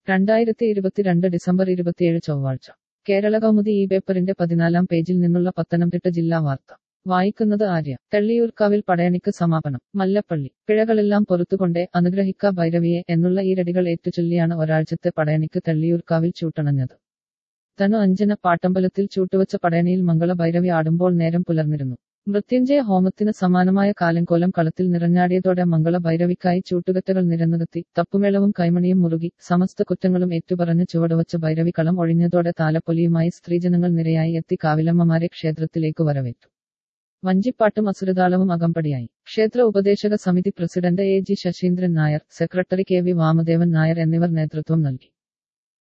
രണ്ടായിരത്തി ഇരുപത്തിരണ്ട് ഡിസംബർ ഇരുപത്തിയേഴ് ചൊവ്വാഴ്ച കേരള കൗമുദി ഈ പേപ്പറിന്റെ പതിനാലാം പേജിൽ നിന്നുള്ള പത്തനംതിട്ട ജില്ലാ വാർത്ത വായിക്കുന്നത് ആര്യ തെള്ളിയൂർക്കാവിൽ പടയണിക്ക് സമാപനം മല്ലപ്പള്ളി പിഴകളെല്ലാം പൊറത്തുകൊണ്ടേ അനുഗ്രഹിക്ക ഭൈരവിയെ എന്നുള്ള ഈരടികൾ ഏറ്റുചൊല്ലിയാണ് ഒരാഴ്ചത്തെ പടയണിക്ക് തെള്ളിയൂർക്കാവിൽ ചൂട്ടണഞ്ഞത് ധനു അഞ്ചിന് പാട്ടമ്പലത്തിൽ ചൂട്ടുവച്ച പടയണിയിൽ മംഗള ഭൈരവി ആടുമ്പോൾ നേരം പുലർന്നിരുന്നു മൃത്യുഞ്ജയ ഹോമത്തിന് സമാനമായ കാലങ്കോലം കളത്തിൽ നിറഞ്ഞാടിയതോടെ മംഗള ഭൈരവിക്കായി ചൂട്ടുകറ്റകൾ നിരന്നുകത്തി തപ്പുമേളവും കൈമണിയും മുറുകി സമസ്ത കുറ്റങ്ങളും ഏറ്റുപറഞ്ഞ് ചുവടുവച്ച ഭൈരവി കളം ഒഴിഞ്ഞതോടെ താലപ്പൊലിയുമായി സ്ത്രീജനങ്ങൾ നിരയായി എത്തി കാവിലമ്മമാരെ ക്ഷേത്രത്തിലേക്ക് വരവേറ്റു വഞ്ചിപ്പാട്ടും അസുരതാളവും അകമ്പടിയായി ക്ഷേത്ര ഉപദേശക സമിതി president A G Sasheendran Nair secretary K V Vamadevan Nair എന്നിവർ നേതൃത്വം നൽകി